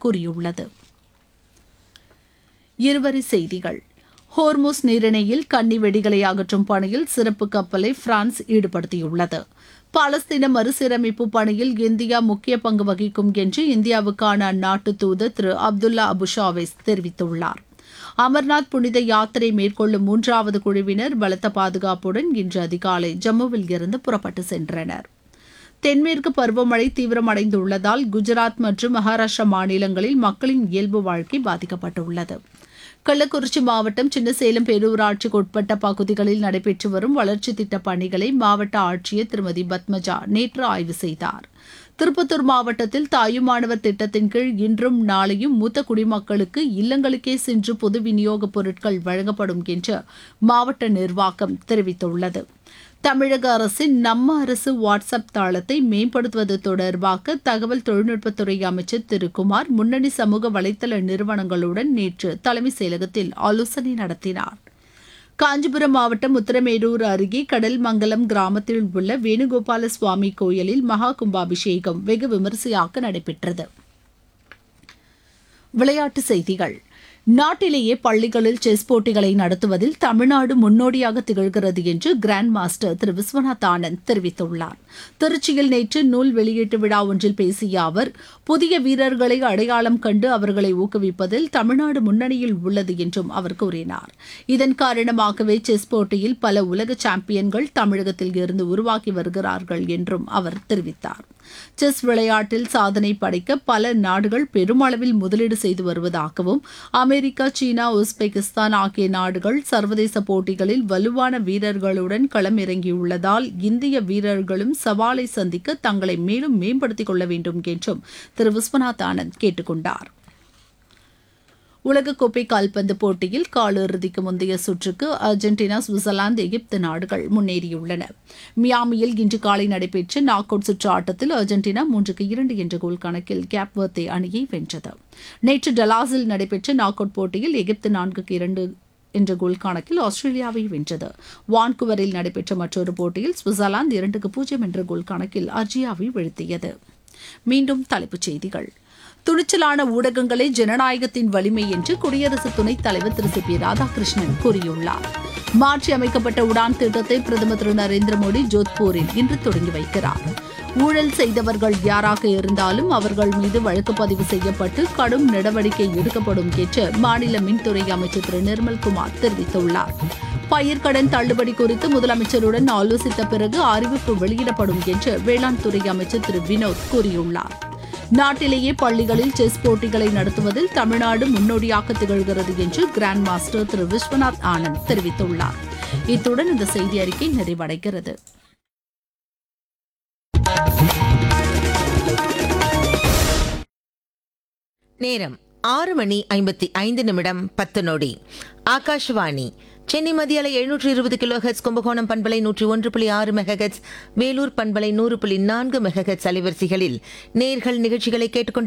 கூறியுள்ளது இருவரி செய்திகள் ஹோர்முஸ் நீரிணையில் கன்னி வெடிகளை அகற்றும் பணியில் சிறப்பு கப்பலை பிரான்ஸ் ஈடுபடுத்தியுள்ளது பாலஸ்தீன மறுசீரமைப்பு பணியில் இந்தியா முக்கிய பங்கு வகிக்கும் என்று இந்தியாவுக்கான அந்நாட்டு தூதர் திரு அப்துல்லா அபுஷாவேஸ் தெரிவித்துள்ளார் அமர்நாத் புனித யாத்திரை மேற்கொள்ளும் மூன்றாவது குழுவினர் பலத்த பாதுகாப்புடன் இன்று அதிகாலை ஜம்முவில் இருந்து புறப்பட்டு சென்றனர் தென்மேற்கு பருவமழை தீவிரமடைந்துள்ளதால் குஜராத் மற்றும் மகாராஷ்டிரா மாநிலங்களில் மக்களின் இயல்பு வாழ்க்கை பாதிக்கப்பட்டுள்ளது கள்ளக்குறிச்சி மாவட்டம் சின்னசேலம் பேரூராட்சிக்கு உட்பட்ட பகுதிகளில் நடைபெற்று வரும் வளர்ச்சி திட்டப் பணிகளை மாவட்ட ஆட்சியர் திருமதி பத்மஜா நேற்று ஆய்வு செய்தார் திருப்பத்தூர் மாவட்டத்தில் தாயுமானவர் திட்டத்தின் கீழ் இன்றும் நாளையும் மூத்த குடிமக்களுக்கு இல்லங்களுக்கே சென்று பொது விநியோகப் பொருட்கள் வழங்கப்படும் என்று மாவட்ட நிர்வாகம் தெரிவித்துள்ளது தமிழக அரசின் நம்ம அரசு வாட்ஸ்அப் தளத்தை மேம்படுத்துவது தொடர்பாக தகவல் தொழில்நுட்பத்துறை அமைச்சர் திரு குமார் முன்னணி சமூக வலைதள நிறுவனங்களுடன் நேற்று தலைமைச் செயலகத்தில் ஆலோசனை நடத்தினார் காஞ்சிபுரம் மாவட்டம் உத்தரமேரூர் அருகே கடல்மங்கலம் கிராமத்தில் உள்ள வேணுகோபால சுவாமி கோயிலில் மகா கும்பாபிஷேகம் வெகு விமரிசையாக நடைபெற்றது விளையாட்டுச் செய்திகள் நாட்டிலேயே பள்ளிகளில் செஸ் போட்டிகளை நடத்துவதில் தமிழ்நாடு முன்னோடியாக திகழ்கிறது என்று கிராண்ட் மாஸ்டர் திரு விஸ்வநாத் ஆனந்த் தெரிவித்துள்ளார் திருச்சியில் நேற்று நூல் வெளியீட்டு விழா ஒன்றில் பேசிய அவர் புதிய வீரர்களை அடையாளம் கண்டு அவர்களை ஊக்குவிப்பதில் தமிழ்நாடு முன்னணியில் உள்ளது என்றும் அவர் கூறினார் இதன் காரணமாகவே செஸ் போட்டியில் பல உலக சாம்பியன்கள் தமிழகத்தில் இருந்து உருவாகி வருகிறார்கள் என்றும் அவர் தெரிவித்தார் செஸ் விளையாட்டில் சாதனை படைக்க பல நாடுகள் பெருமளவில் முதலீடு செய்து வருவதாகவும் அமெரிக்கா சீனா உஸ்பெகிஸ்தான் ஆகிய நாடுகள் சர்வதேச போட்டிகளில் வலுவான வீரர்களுடன் களமிறங்கியுள்ளதால் இந்திய வீரர்களும் சவாலை சந்திக்க தங்களை மேலும் மேம்படுத்திக் கொள்ள வேண்டும் என்றும் திரு விஸ்வநாத் ஆனந்த் கேட்டுக் கொண்டார் உலகக்கோப்பை கால்பந்து போட்டியில் காலிறுதிக்கு முந்தைய சுற்றுக்கு அர்ஜென்டினா சுவிட்சர்லாந்து எகிப்து நாடுகள் முன்னேறியுள்ளன மியாமியில் இன்று காலை நடைபெற்ற நாக் அவுட் சுற்று ஆட்டத்தில் அர்ஜென்டினா மூன்றுக்கு இரண்டு என்ற கோல் கணக்கில் கேப்வர்த்தே அணியை வென்றது நேற்று டலாஸில் நடைபெற்ற நாக் அவுட் போட்டியில் எகிப்து நான்குக்கு இரண்டு என்ற கோல் கணக்கில் ஆஸ்திரேலியாவை வென்றது வான்குவரில் நடைபெற்ற மற்றொரு போட்டியில் சுவிட்சர்லாந்து இரண்டுக்கு பூஜ்ஜியம் என்ற கோல் கணக்கில் அர்ஜியாவை வீழ்த்தியது மீண்டும் தலைப்புச் செய்திகள் துணிச்சலான ஊடகங்களே ஜனநாயகத்தின் வலிமை என்று குடியரசு துணைத் தலைவர் திரு சி பி ராதாகிருஷ்ணன் கூறியுள்ளார் மாற்றி அமைக்கப்பட்ட உடான் திட்டத்தை பிரதமர் திரு நரேந்திர மோடி ஜோத்பூரில் இன்று தொடங்கி வைக்கிறார் ஊழல் செய்தவர்கள் யாராக இருந்தாலும் அவர்கள் மீது வழக்கு பதிவு செய்யப்பட்டு கடும் நடவடிக்கை எடுக்கப்படும் என்று மாநில மின்துறை அமைச்சர் திரு நிர்மல்குமார் தெரிவித்துள்ளார் பயிர்க்கடன் தள்ளுபடி குறித்து முதலமைச்சருடன் ஆலோசித்த பிறகு அறிவிப்பு வெளியிடப்படும் என்று வேளாண் துறை அமைச்சர் திரு வினோத் கூறியுள்ளார் நாட்டிலேயே பள்ளிகளில் செஸ் போட்டிகளை நடத்துவதில் தமிழ்நாடு முன்னோடியாக திகழ்கிறது என்று கிராண்ட் மாஸ்டர் திரு விஸ்வநாத் ஆனந்த் தெரிவித்துள்ளார் இத்துடன் இந்த செய்தி அறிக்கை நிறைவடைகிறது நேரம் ஆறு மணி ஐம்பத்தி ஐந்து நிமிடம் பத்து நொடி ஆகாஷ்வாணி சென்னை மத்திய அலை எழுநூற்று இருபது கிலோ ஹெட்ஸ் கும்பகோணம் பண்பலை நூற்றி ஒன்று புள்ளி ஆறு மெகஹெட்ஸ் வேலூர் பண்பலை நூறு புள்ளி நான்கு மெகஹெட்ஸ் அலைவரிசைகளில் நேர்கள் நிகழ்ச்சிகளை கேட்டுக்கொண்டு